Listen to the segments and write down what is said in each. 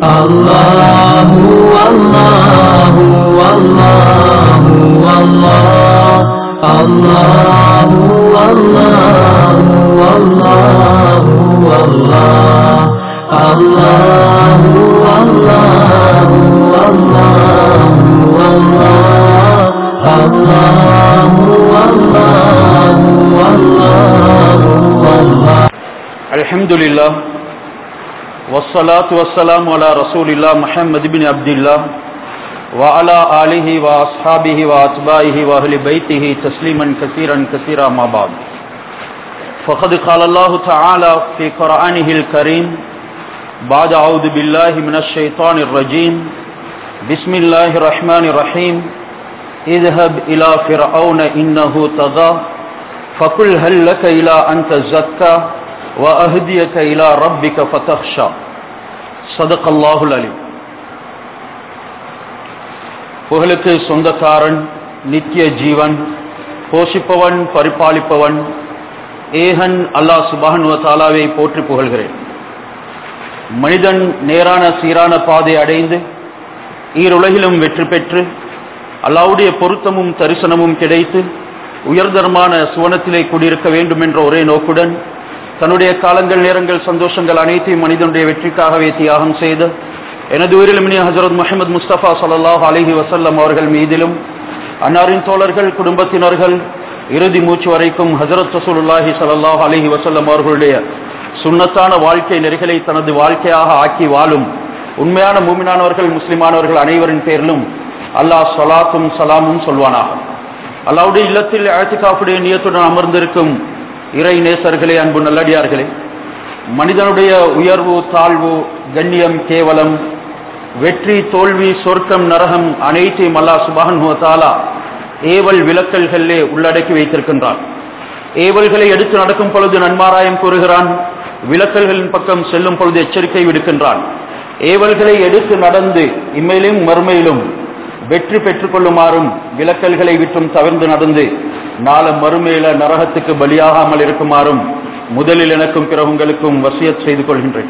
الله والله والله والله الله والله والله والله الله والله والله والله الله والله والله والله الحمد لله والصلاة والسلام على رسول الله محمد بن عبد الله وعلى آله وأصحابه وأتباعه وأهل بيته تسليما كثيرا كثيرا ما بعد فقد قال الله تعالى في قرآنه الكريم بعد أعوذ بالله من الشيطان الرجيم بسم الله الرحمن الرحيم اذهب إلى فرعون إنه طغى فقل هل لك إلى أن تزكى وأهديك إلى ربك فتخشى صدق الله العليم புகழுக்கு சொந்தக்காரன் நித்திய ஜீவன் போஷிப்பவன் பரிபாலிப்பவன் ஏகன் அல்லாஹ் சுபானுவ தாலாவை போற்றி புகழ்கிறேன் மனிதன் நேரான சீரான பாதை அடைந்து ஈருலகிலும் வெற்றி பெற்று அல்லாவுடைய பொருத்தமும் தரிசனமும் கிடைத்து உயர்தரமான சுவனத்திலே குடியிருக்க வேண்டும் என்ற ஒரே நோக்குடன் தன்னுடைய காலங்கள் நேரங்கள் சந்தோஷங்கள் அனைத்தையும் மனிதனுடைய வெற்றிக்காகவே தியாகம் செய்து எனது உயிரிலும் ஹசரத் முகமது முஸ்தபா சல்லாஹ் அலஹி வசல்லம் அவர்கள் மீதிலும் அன்னாரின் தோழர்கள் குடும்பத்தினர்கள் இறுதி மூச்சு வரைக்கும் ஹசரத் ரசூலுல்லாஹி சல்லாஹ் அலஹி வசல்லம் அவர்களுடைய சுண்ணத்தான வாழ்க்கை நெறிகளை தனது வாழ்க்கையாக ஆக்கி வாழும் உண்மையான மூமினானவர்கள் முஸ்லிமானவர்கள் அனைவரின் பேரிலும் அல்லாஹ் சலாத்தும் சலாமும் சொல்வானாக அல்லாவுடைய இல்லத்தில் ஆழ்த்திகாப்புடைய நியத்துடன் அமர்ந்திருக்கும் இறை நேசர்களே அன்பு நல்லடியார்களே மனிதனுடைய உயர்வு தாழ்வு கண்ணியம் கேவலம் வெற்றி தோல்வி சொர்க்கம் நரகம் அனைத்தையும் அல்லா சுபான் தாலா ஏவல் விளக்கல்களே உள்ளடக்கி வைத்திருக்கின்றான் ஏவல்களை எடுத்து நடக்கும் பொழுது நன்மாராயம் கூறுகிறான் விளக்கல்களின் பக்கம் செல்லும் பொழுது எச்சரிக்கை விடுக்கின்றான் ஏவல்களை எடுத்து நடந்து இம்மையிலும் மறுமையிலும் வெற்றி பெற்றுக் கொள்ளுமாறும் விளக்கல்களை விட்டும் தவிர்ந்து நடந்து நாள மறுமையில நரகத்துக்கு பலியாகாமல் இருக்குமாறும் முதலில் எனக்கும் பிற உங்களுக்கும் வசியத் செய்து கொள்கின்றேன்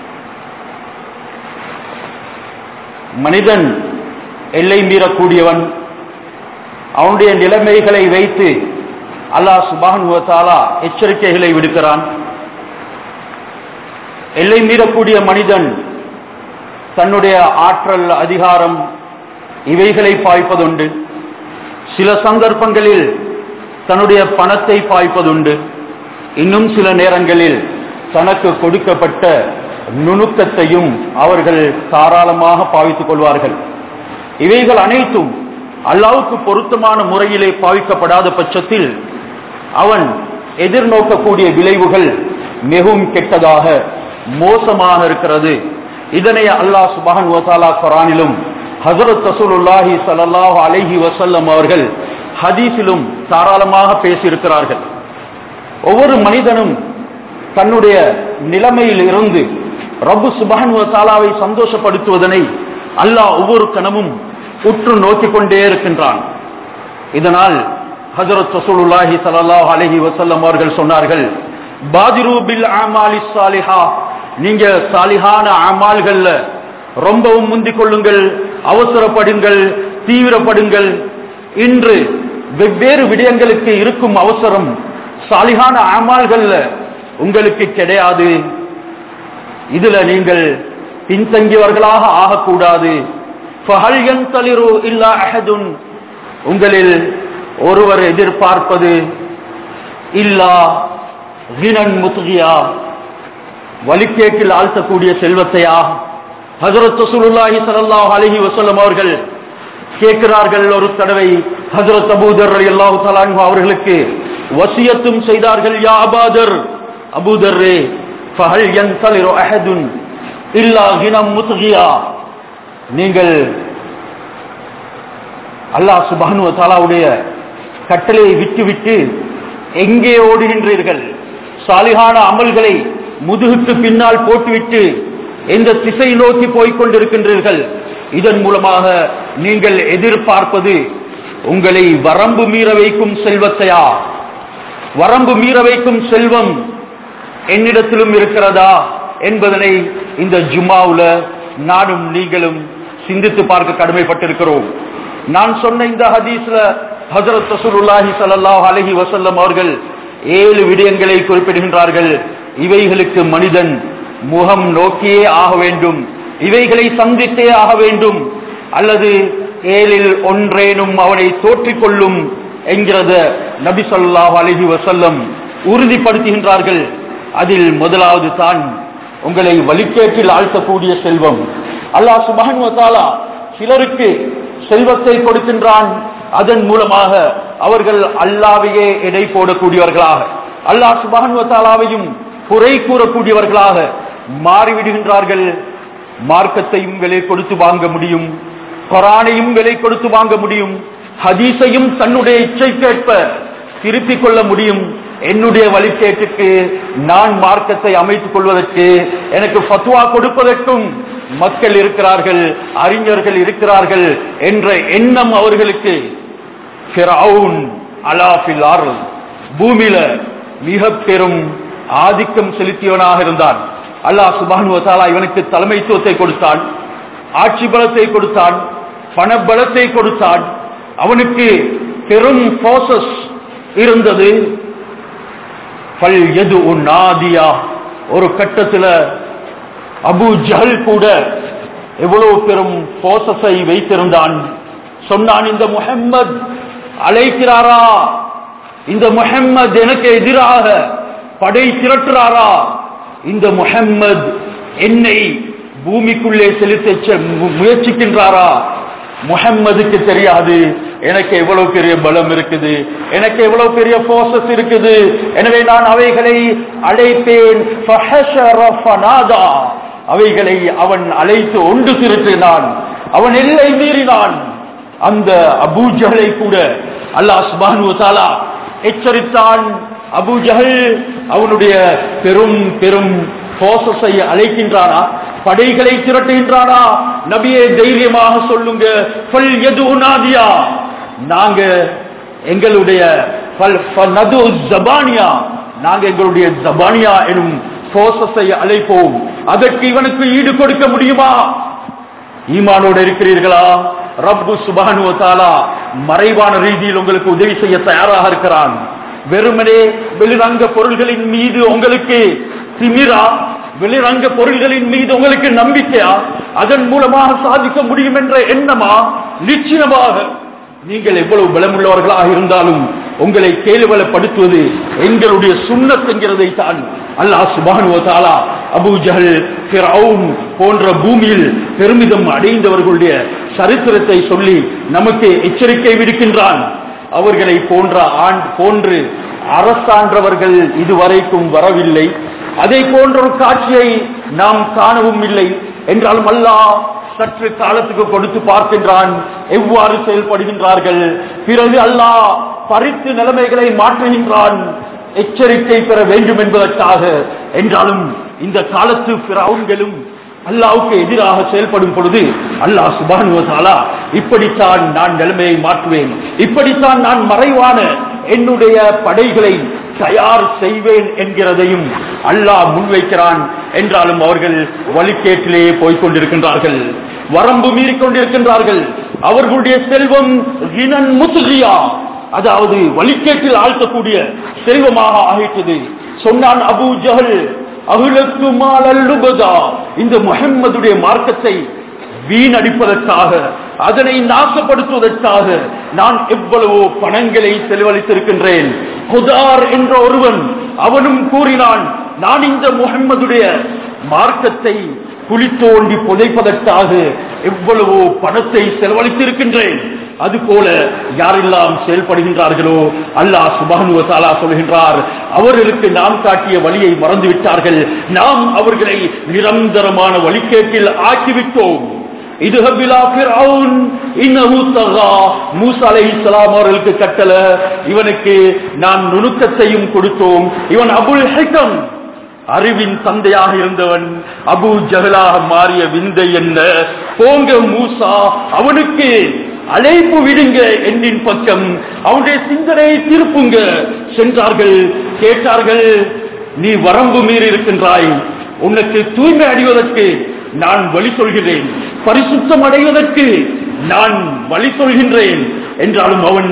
மனிதன் எல்லை மீறக்கூடியவன் அவனுடைய நிலைமைகளை வைத்து அல்லாஹ் சுபானுவத்தாலா எச்சரிக்கைகளை விடுக்கிறான் எல்லை மீறக்கூடிய மனிதன் தன்னுடைய ஆற்றல் அதிகாரம் இவைகளை பாய்ப்பதுண்டு சில சந்தர்ப்பங்களில் தன்னுடைய பணத்தை பாய்ப்பதுண்டு இன்னும் சில நேரங்களில் தனக்கு கொடுக்கப்பட்ட நுணுக்கத்தையும் அவர்கள் தாராளமாக பாவித்துக் கொள்வார்கள் இவைகள் அனைத்தும் அல்லாவுக்கு பொருத்தமான முறையிலே பாவிக்கப்படாத பட்சத்தில் அவன் எதிர்நோக்கக்கூடிய விளைவுகள் மிகவும் கெட்டதாக மோசமாக இருக்கிறது இதனை அல்லாஹ் சுபஹன் வசாலா குரானிலும் ஹசரத் ரசூலுல்லாஹி சல்லாஹ் அலைஹி வசல்லம் அவர்கள் ஹதீஸிலும் தாராளமாக பேசியிருக்கிறார்கள் ஒவ்வொரு மனிதனும் தன்னுடைய நிலைமையில் இருந்து ரப்பு சுபஹன் தாலாவை சந்தோஷப்படுத்துவதனை அல்லாஹ் ஒவ்வொரு கணமும் உற்று நோக்கிக் கொண்டே இருக்கின்றான் இதனால் ஹசரத் ரசூலுல்லாஹி சல்லாஹ் அலஹி வசல்லம் அவர்கள் சொன்னார்கள் பாதிரு பில் ஆமாலி சாலிஹா நீங்க சாலிஹான ஆமால்கள்ல ரொம்பவும் முந்திக் கொள்ளுங்கள் அவசரப்படுங்கள் தீவிரப்படுங்கள் இன்று வெவ்வேறு விடயங்களுக்கு இருக்கும் அவசரம் சாலிகான ஆமால்கள்ல உங்களுக்கு கிடையாது இதுல நீங்கள் பின்தங்கியவர்களாக ஆகக்கூடாது உங்களில் ஒருவர் எதிர்பார்ப்பது இல்லா ஹினன் முத்துகியா வலிக்கேட்டில் ஆழ்த்தக்கூடிய செல்வத்தையா ஹசரத் சுல்லாஹி சல்லாஹ் அலஹி வசல்லம் அவர்கள் கேட்கிறார்கள் ஒரு தடவை ஹசரத் அபூதர் அல்லாஹு தலான்ஹு அவர்களுக்கு வசியத்தும் செய்தார்கள் யா அபாதர் அபூதர்ரே ஃபஹல் யன்தலிரு அஹதுன் இல்லா கினம் முத்கியா நீங்கள் அல்லாஹ் சுபானு தாலாவுடைய கட்டளையை விட்டு விட்டு எங்கே ஓடுகின்றீர்கள் சாலிகான அமல்களை முதுகுக்கு பின்னால் போட்டுவிட்டு எந்த திசை நோக்கி போய்க் கொண்டிருக்கின்றீர்கள் இதன் மூலமாக நீங்கள் எதிர்பார்ப்பது உங்களை வரம்பு மீற வைக்கும் செல்வத்தையா வரம்பு மீற வைக்கும் செல்வம் என்னிடத்திலும் இருக்கிறதா என்பதனை இந்த ஜும்மாவுல நானும் நீங்களும் சிந்தித்து பார்க்க கடமைப்பட்டிருக்கிறோம் நான் சொன்ன இந்த ஹதீஸ்ல ஹசரத் ரசூலுல்லாஹி ஸல்லல்லாஹு அலைஹி வஸல்லம் அவர்கள் ஏழு விடயங்களை குறிப்பிடுகின்றார்கள் இவைகளுக்கு மனிதன் முகம் நோக்கியே ஆக வேண்டும் இவைகளை சந்தித்தே ஆக வேண்டும் அல்லது ஏழில் ஒன்றேனும் அவனை தோற்றிக் கொள்ளும் என்கிறத நபி ஸல்லல்லாஹு அலைஹி வஸல்லம் உறுதிப்படுத்துகின்றார்கள் அதில் முதலாவது தான் உங்களை வழிகேட்டில் ஆழ்த்தக்கூடிய செல்வம் அல்லாஹ் சுபஹன் வத்தாலா சிலருக்கு செல்வத்தை கொடுக்கின்றான் அதன் மூலமாக அவர்கள் அல்லாவையே எடை போடக்கூடியவர்களாக அல்லாஹ் சுபஹன் வத்தாலாவையும் குறை கூறக்கூடியவர்களாக மாறிவிடுகின்றார்கள் மார்க்கத்தையும் விலை கொடுத்து வாங்க முடியும் கொரானையும் விலை கொடுத்து வாங்க முடியும் ஹதீஸையும் தன்னுடைய இச்சைக்கேற்ப திருப்பிக் கொள்ள முடியும் என்னுடைய வழிகேட்டுக்கு நான் மார்க்கத்தை அமைத்துக் கொள்வதற்கு எனக்கு ஃபத்வா கொடுப்பதற்கும் மக்கள் இருக்கிறார்கள் அறிஞர்கள் இருக்கிறார்கள் என்ற எண்ணம் அவர்களுக்கு ஃபிரௌன் அலா ஃபில் அர்ள். பூமியில மிக பெரும் ஆதிக்கம் செலுத்தியவனாக இருந்தான் அல்லாஹ் சுபானு வத்தாலா இவனுக்கு தலைமைத்துவத்தை கொடுத்தான் ஆட்சி பலத்தை கொடுத்தான் பண பலத்தை கொடுத்தான் அவனுக்கு பெரும் போசஸ் இருந்தது பல் எது நாதியா ஒரு கட்டத்துல அபு ஜஹல் கூட எவ்வளவு பெரும் போசஸை வைத்திருந்தான் சொன்னான் இந்த முஹம்மத் அழைக்கிறாரா இந்த முஹம்மத் எனக்கு எதிராக படை திரட்டுறாரா இந்த முஹம்மத் என்னை பூமிக்குள்ளே செலுத்த செ- மு- முயற்சிக்கின்றாரா முஹம்மதுக்கு தெரியாது எனக்கு எவ்வளவு பெரிய பலம் இருக்குது எனக்கு எவ்வளவு பெரிய போர்சஸ் இருக்குது எனவே நான் அவைகளை அழைப்பேன் ஃபஹஷர ஃபனாதா. அவைகளை அவன் அழைத்து ஒன்று திருத்தினான் அவன் எல்லை மீறினான் அந்த அபூஜலை கூட அல்லாஹ் சுப்ஹானஹு வ தஆலா எச்சரித்தான் அபூஜஹல் அவனுடைய பெரும் பெரும் போசஸை அழைக்கின்றானா படைகளை திரட்டுகின்றானா நபியே தைரியமாக சொல்லுங்க ஃபல் யதுஉ நாதியா நாங்க எங்களுடைய ஃபல் ஃபனது ஜபானியா நாங்க எங்களுடைய ஜபானியா எனும் போசஸை அழைப்போம் அதற்கு இவனுக்கு ஈடு கொடுக்க முடியுமா ஈமானோடு இருக்கிறீர்களா ரப்பு சுபானு தாலா மறைவான ரீதியில் உங்களுக்கு உதவி செய்ய தயாராக இருக்கிறான் வெறுமனே வெளிரங்க பொருள்களின் மீது உங்களுக்கு திமிரா வெளிரங்க பொருள்களின் மீது உங்களுக்கு நம்பிக்கையா அதன் மூலமாக சாதிக்க முடியும் என்ற எண்ணமா நிச்சயமாக நீங்கள் எவ்வளவு பலமுள்ளவர்களாக இருந்தாலும் உங்களை கேள்வலப்படுத்துவது எங்களுடைய சுண்ணத் என்கிறதை தான் அல்லாஹ் சுபானு தாலா அபூ ஜஹல் ஃபிரௌன் போன்ற பூமியில் பெருமிதம் அடைந்தவர்களுடைய சரித்திரத்தை சொல்லி நமக்கு எச்சரிக்கை விடுக்கின்றான் அவர்களை போன்ற ஆண் போன்று அரசாண்டவர்கள் இதுவரைக்கும் வரவில்லை அதை போன்ற ஒரு காட்சியை நாம் காணவும் இல்லை என்றாலும் அல்லாஹ் சற்று காலத்துக்கு கொடுத்து பார்க்கின்றான் எவ்வாறு செயல்படுகின்றார்கள் பிறகு அல்லாஹ் பறித்து நிலைமைகளை மாற்றுகின்றான் எச்சரிக்கை பெற வேண்டும் என்பதற்காக என்றாலும் இந்த காலத்து பிறவுங்களும் அல்லாவுக்கு எதிராக செயல்படும் பொழுது அல்லாஹ் சுபானுவதாலா இப்படித்தான் நான் நிலைமையை மாற்றுவேன் இப்படித்தான் நான் மறைவான என்னுடைய படைகளை தயார் செய்வேன் என்கிறதையும் அல்லாஹ் முன்வைக்கிறான் என்றாலும் அவர்கள் வழிகேட்டிலேயே போய்க் கொண்டிருக்கின்றார்கள் வரம்பு மீறிக் கொண்டிருக்கின்றார்கள் அவர்களுடைய செல்வம் ரினன் முத்துகியா அதாவது வழிகேட்டில் ஆழ்த்தக்கூடிய செல்வமாக ஆகிட்டது சொன்னான் அபூ ஜஹல் அகுலத்து மாலல்லுபதா இந்த முஹம்மதுடைய மார்க்கத்தை வீணடிப்பதற்காக அதனை நாசப்படுத்துவதற்காக நான் எவ்வளவோ பணங்களை செலவழித்திருக்கின்றேன் குதார் என்ற ஒருவன் அவனும் கூறினான் நான் இந்த முஹம்மதுடைய மார்க்கத்தை குழி தோண்டி புதைப்பதற்காக எவ்வளவோ பணத்தை செலவழித்திருக்கின்றேன் அதுபோல யாரெல்லாம் செயல்படுகின்றார்களோ அல்லாஹ் சுபானு தாலா சொல்கின்றார் அவர்களுக்கு நாம் காட்டிய வழியை மறந்துவிட்டார்கள் நாம் அவர்களை நிரந்தரமான வழிகேட்டில் ஆக்கிவிட்டோம் இது மூசா அலைஹிஸ்ஸலாம் அவர்களுக்கு கட்டள இவனுக்கு நான் நுணுக்கத்தையும் கொடுத்தோம் இவன் அபுல் ஹைக்கம் அறிவின் தந்தையாக இருந்தவன் அபு ஜஹலாக மாறிய விந்தை என்ன போங்க மூசா அவனுக்கு அழைப்பு விடுங்க என்னின் பக்கம் அவனுடைய சிந்தனையை திருப்புங்க சென்றார்கள் கேட்டார்கள் நீ வரம்பு மீறி இருக்கின்றாய் உனக்கு தூய்மை அடைவதற்கு நான் வழி சொல்கிறேன் பரிசுத்தம் அடைவதற்கு நான் வழி சொல்கின்றேன் என்றாலும் அவன்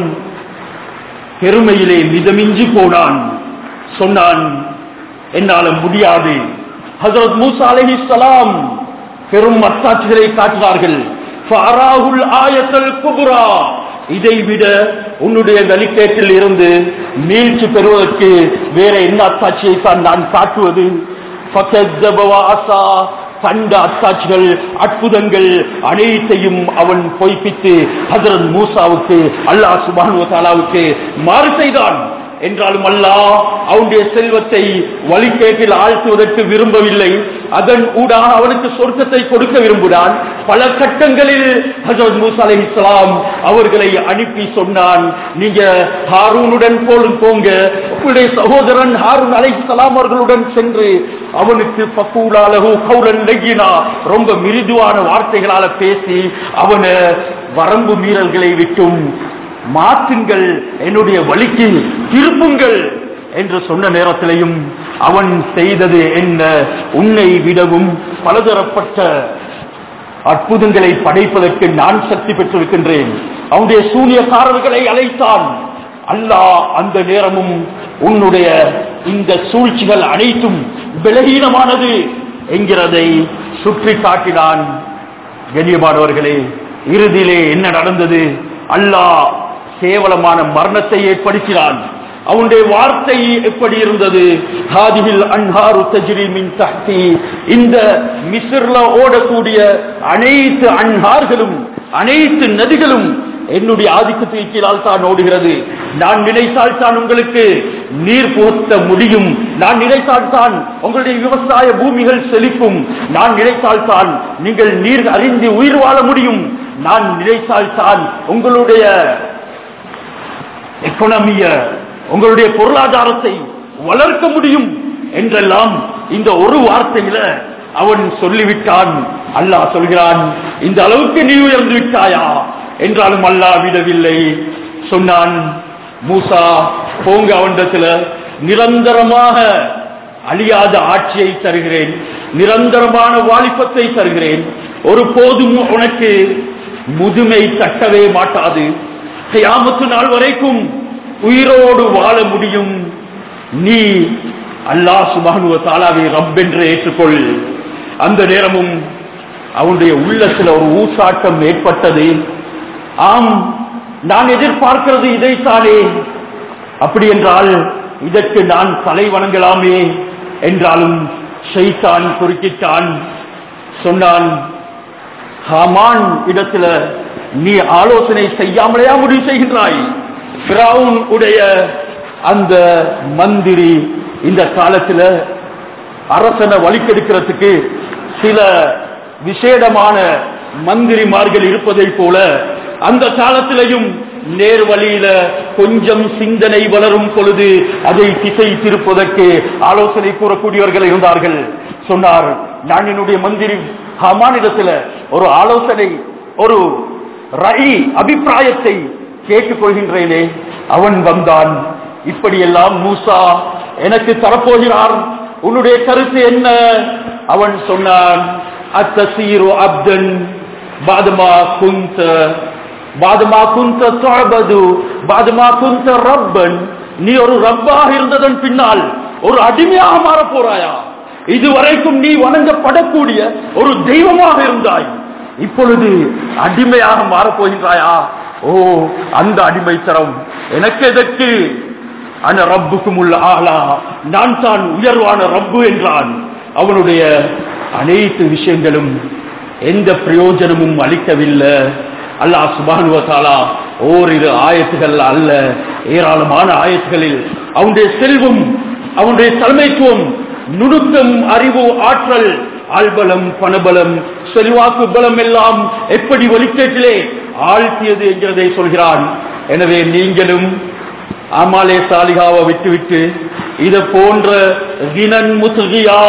பெருமையிலே மிதமிஞ்சி போனான் சொன்னான் என்னால முடியாது ஹசரத் மூசா அலைஹிஸ்ஸலாம் பெரும் அத்தாட்சிகளை காட்டினார்கள் ஃபாராஹுல் ஆயத்தல் குபுரா இதை விட உன்னுடைய வழிகேட்டில் இருந்து மீழ்ச்சி பெறுவதற்கு வேற என்ன அத்தாட்சியை தான் நான் காட்டுவது ஃபகஸ்ஸப வஅஸா. கண்ட அத்தாட்சிகள் அற்புதங்கள் அனைத்தையும் அவன் பொய்ப்பித்து ஹசரத் மூசாவுக்கு அல்லாஹ் சுபானு தாலாவுக்கு மாறு செய்தான் என்றாலும் அல்லாஹ் அவனுடைய செல்வத்தை வழிகேட்டில் ஆழ்த்துவதற்கு விரும்பவில்லை அதன் ஊடாக அவனுக்கு சொர்க்கத்தை கொடுக்க விரும்பினான் பல கட்டங்களில் ஹசரத் மூசா அலை இஸ்லாம் அவர்களை அனுப்பி சொன்னான் நீங்க ஹாரூனுடன் போலும் போங்க உங்களுடைய சகோதரன் ஹாரூன் அலை இஸ்லாம் அவர்களுடன் சென்று அவனுக்கு பக்கூலாலகு கௌரன் லெகினா ரொம்ப மிருதுவான வார்த்தைகளால பேசி அவனை வரம்பு மீறல்களை விட்டும் மாற்றுங்கள் என்னுடைய வழிக்கு திருப்புங்கள் என்று சொன்ன நேரத்திலையும் அவன் செய்தது என்ன உன்னை விடவும் பலதரப்பட்ட அற்புதங்களை படைப்பதற்கு நான் சக்தி பெற்றிருக்கின்றேன் அவனுடைய சூனியக்காரர்களை அழைத்தான் அல்லாஹ் அந்த நேரமும் உன்னுடைய இந்த சூழ்ச்சிகள் அனைத்தும் பலகீனமானது என்கிறதை சுற்றி காட்டினான் கண்ணியமானவர்களே இறுதியிலே என்ன நடந்தது அல்லாஹ் கேவலமான மரணத்தை ஏற்படுத்தினான் அவனுடைய வார்த்தை எப்படி இருந்தது ஹாதிஹில் அன்ஹாரு தஜ்ரி மின் தஹ்தி இந்த மிஸ்ர்ல ஓடக்கூடிய அனைத்து அன்ஹார்களும் அனைத்து நதிகளும் என்னுடைய ஆதிக்கத்தின் கீழால் தான் ஓடுகிறது நான் நினைத்தால் தான் உங்களுக்கு நீர் போத்த முடியும் நான் நினைத்தால் தான் உங்களுடைய விவசாய பூமிகள் செழிக்கும் நான் நினைத்தால் தான் நீங்கள் நீர் அறிந்து உயிர் வாழ முடியும் நான் நினைத்தால் தான் உங்களுடைய எக்கனாமிய உங்களுடைய பொருளாதாரத்தை வளர்க்க முடியும் என்றெல்லாம் இந்த ஒரு வார்த்தையில அவன் சொல்லிவிட்டான் அல்லாஹ் சொல்கிறான் இந்த அளவுக்கு நீ உயர்ந்து விட்டாயா என்றாலும் அல்லாஹ் விடவில்லை சொன்னான் மூசா போங்க அவனிடத்துல நிரந்தரமாக அழியாத ஆட்சியை தருகிறேன் நிரந்தரமான வாலிபத்தை தருகிறேன் ஒரு போதும் உனக்கு முதுமை தட்டவே மாட்டாது கியாமத்து நாள் வரைக்கும் உயிரோடு வாழ முடியும் நீ அல்லாஹ் சுபானுவ தாலாவை ரப்பென்று ஏற்றுக்கொள் அந்த நேரமும் அவனுடைய உள்ளத்துல ஒரு ஊசாட்டம் ஏற்பட்டது ஆம் நான் எதிர்பார்க்கிறது இதைத்தானே அப்படி என்றால் இதற்கு நான் தலை வணங்கலாமே என்றாலும் ஷைத்தான் குறுக்கிட்டான் சொன்னான் ஹாமான் இடத்துல நீ ஆலோசனை செய்யாமலையா முடிவு செய்கின்றாய் பிரவுன் உடைய அந்த மந்திரி இந்த காலத்துல அரசனை வழிக்கெடுக்கிறதுக்கு சில விசேடமான மந்திரிமார்கள் இருப்பதை போல அந்த காலத்திலையும் நேர் வழியில கொஞ்சம் சிந்தனை வளரும் பொழுது அதை திசை திருப்பதற்கு ஆலோசனை கூறக்கூடியவர்கள் இருந்தார்கள் சொன்னார் நான் என்னுடைய மந்திரி ஹமானிடத்துல ஒரு ஆலோசனை ஒரு ரை அபிப்பிராயத்தை கேட்டுக்கொள்கின்றேனே அவன் வந்தான் இப்படியெல்லாம் மூசா எனக்கு தரப்போகிறார் உன்னுடைய கருத்து என்ன அவன் சொன்னான் அத்தசீரு அப்தன் பாதமா குந்த பாதமா குந்த தொழபது பாதமா குந்த ரப்பன் நீ ஒரு ரப்பாக இருந்ததன் பின்னால் ஒரு அடிமையாக மாறப் போறாயா இதுவரைக்கும் நீ வணங்கப்படக்கூடிய ஒரு தெய்வமாக இருந்தாய் இப்பொழுது அடிமையாக மாறப் போகின்றாயா ஓ அந்த அடிமைத்தரம் எனக்கு எதற்கு அன ரப்புக்கும் உள்ள ஆளா நான் தான் உயர்வான ரப்பு என்றான் அவனுடைய அனைத்து விஷயங்களும் எந்த பிரயோஜனமும் அளிக்கவில்லை அல்லாஹ் சுபானுவத்தாலா ஓரிரு ஆயத்துகள் அல்ல ஏராளமான ஆயத்துகளில் அவனுடைய செல்வம் அவனுடைய தலைமைத்துவம் நுணுக்கம் அறிவு ஆற்றல் ஆள்பலம் பணபலம் செல்வாக்கு பலம் எல்லாம் எப்படி ஒலிக்கேட்டிலே ஆழ்த்தியது என்கிறதை சொல்கிறான் எனவே நீங்களும் அமாலே சாலிகாவை விட்டுவிட்டு இத போன்ற கினன் முத்துகியா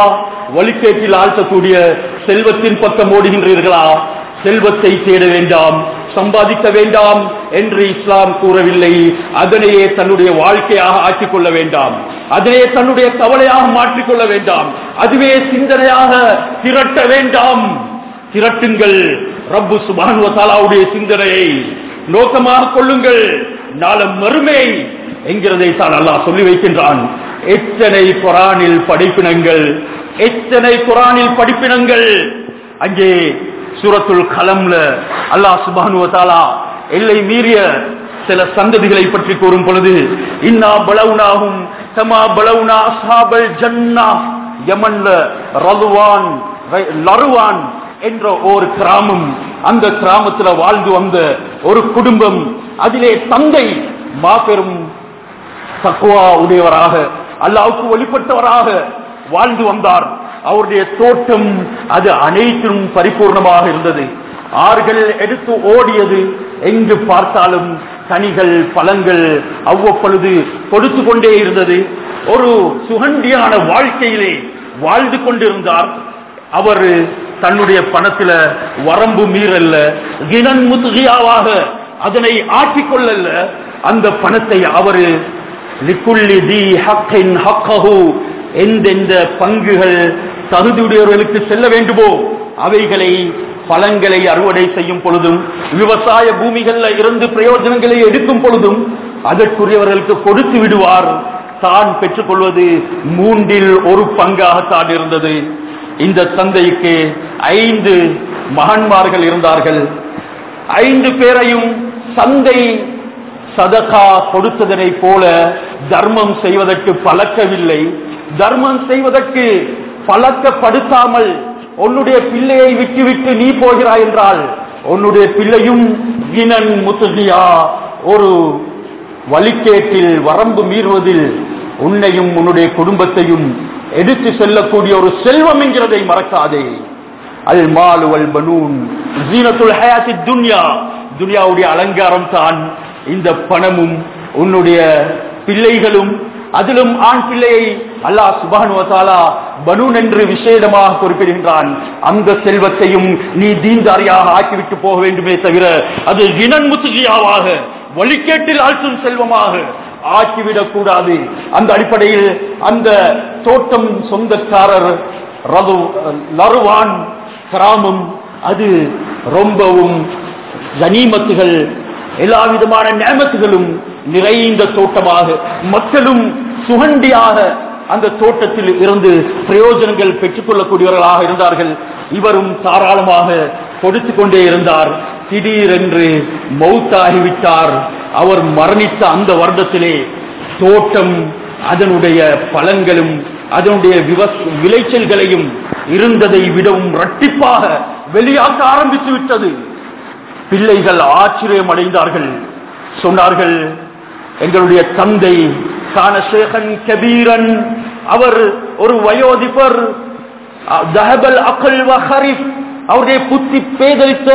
வழிகேட்டில் ஆழ்த்தக்கூடிய செல்வத்தின் பக்கம் ஓடுகின்றீர்களா செல்வத்தை தேட வேண்டாம் சம்பாதிக்க வேண்டாம் என்று இஸ்லாம் கூறவில்லை அதனையே தன்னுடைய வாழ்க்கையாக ஆக்கிக் கொள்ள வேண்டாம் அதனையே தன்னுடைய கவலையாக மாற்றிக்கொள்ள வேண்டாம் அதுவே சிந்தனையாக திரட்ட வேண்டாம் திரட்டுங்கள் ரப்பு சுபானுவத்தாலாவுடைய சிந்தனையை நோக்கமாக கொள்ளுங்கள் நாளம் மறுமை என்கிறதை தான் அல்லாஹ் சொல்லி வைக்கின்றான் எத்தனை குரானில் படிப்பினங்கள் எத்தனை குரானில் படிப்பினங்கள் அங்கே சூரத்துல் கலம்ல அல்லாஹ் சுபானுவத்தாலா எல்லை மீறிய சில சந்ததிகளை பற்றி கூறும் பொழுது இன்னா பலவுனாகும் சமா பலவுனா அஸ்ஹாபல் ஜன்னா யமன்ல ரலுவான் லருவான் என்ற ஒரு கிராமம் அந்த கிராமத்துல வாழ்ந்து வந்த ஒரு குடும்பம் அதிலே தந்தை மாபெரும் தக்குவா உடையவராக அல்லாவுக்கு வழிபட்டவராக வாழ்ந்து வந்தார் அவருடைய தோட்டம் அது அனைத்தும் பரிபூர்ணமாக இருந்தது ஆறுகள் எடுத்து ஓடியது எங்கு பார்த்தாலும் கனிகள் பழங்கள் அவ்வப்பொழுது கொடுத்து கொண்டே இருந்தது ஒரு சுகண்டியான வாழ்க்கையிலே வாழ்ந்து கொண்டிருந்தார் அவர் தன்னுடைய பணத்துல வரம்பு மீறல்ல கிணன் முத்துகியாவாக அதனை ஆற்றிக் கொள்ளல அந்த பணத்தை அவரு லிக்குள்ளி தி ஹக்கின் ஹக்கஹு எந்தெந்த பங்குகள் தகுதியுடையவர்களுக்கு செல்ல வேண்டுமோ அவைகளை பழங்களை அறுவடை செய்யும் பொழுதும் விவசாய பூமிகள்ல இருந்து பிரயோஜனங்களை எடுக்கும் பொழுதும் அதற்குரியவர்களுக்கு கொடுத்து விடுவார் தான் பெற்றுக்கொள்வது மூன்றில் ஒரு பங்காகத்தான் இருந்தது இந்த தந்தைக்கு ஐந்து மகன்மார்கள் இருந்தார்கள் ஐந்து பேரையும் சந்தை சதகா கொடுத்ததனை போல தர்மம் செய்வதற்கு பழக்கவில்லை தர்மம் செய்வதற்கு பழக்கப்படுத்தாமல் உன்னுடைய பிள்ளையை விட்டுவிட்டு நீ போகிறாய் என்றால் உன்னுடைய பிள்ளையும் இனன் முத்துகியா ஒரு வழிகேட்டில் வரம்பு மீறுவதில் உன்னையும் உன்னுடைய குடும்பத்தையும் எடுத்து செல்லக்கூடிய ஒரு செல்வம் என்கிறதை மறக்காதே அல் மாலு அல் பனூன் ஜீனத்துல் ஹயாத்தி துன்யா துன்யாவுடைய அலங்காரம் தான் இந்த பணமும் உன்னுடைய பிள்ளைகளும் அதிலும் ஆண் பிள்ளையை அல்லாஹ் சுபான் வசாலா பனூன் என்று விசேடமாக குறிப்பிடுகின்றான் அந்த செல்வத்தையும் நீ தீன்தாரியாக ஆக்கிவிட்டு போக வேண்டுமே தவிர அது இனன் முத்துகியாவாக வழிகேட்டில் ஆழ்த்தும் செல்வமாக ஆக்கிவிடக் கூடாது அந்த அடிப்படையில் அந்த தோட்டம் சொந்தக்காரர் ரது லருவான் கிராமம் அது ரொம்பவும் கனிமத்துகள் எல்லா விதமான நேமத்துகளும் நிறைந்த தோட்டமாக மக்களும் சுகண்டியாக அந்த தோட்டத்தில் இருந்து பிரயோஜனங்கள் பெற்றுக்கொள்ளக்கூடியவர்களாக இருந்தார்கள் இவரும் தாராளமாக கொடுத்து கொண்டே இருந்தார் திடீரென்று மௌத்தாகிவிட்டார் அவர் மரணித்த அந்த வருடத்திலே தோட்டம் அதனுடைய பழங்களும் அதனுடைய விவச- விளைச்சல்களையும் இருந்ததை விடவும் இரட்டிப்பாக வெளியாக்க ஆரம்பித்து விட்டது பிள்ளைகள் ஆச்சரியம் அடைந்தார்கள் சொன்னார்கள் எங்களுடைய தந்தை கானசேகன் கபீரன் அவர் ஒரு வயோதிபர் அ- தஹபல் அகல் வ ஹரிஃப் அவருடைய புத்தி பேதலித்த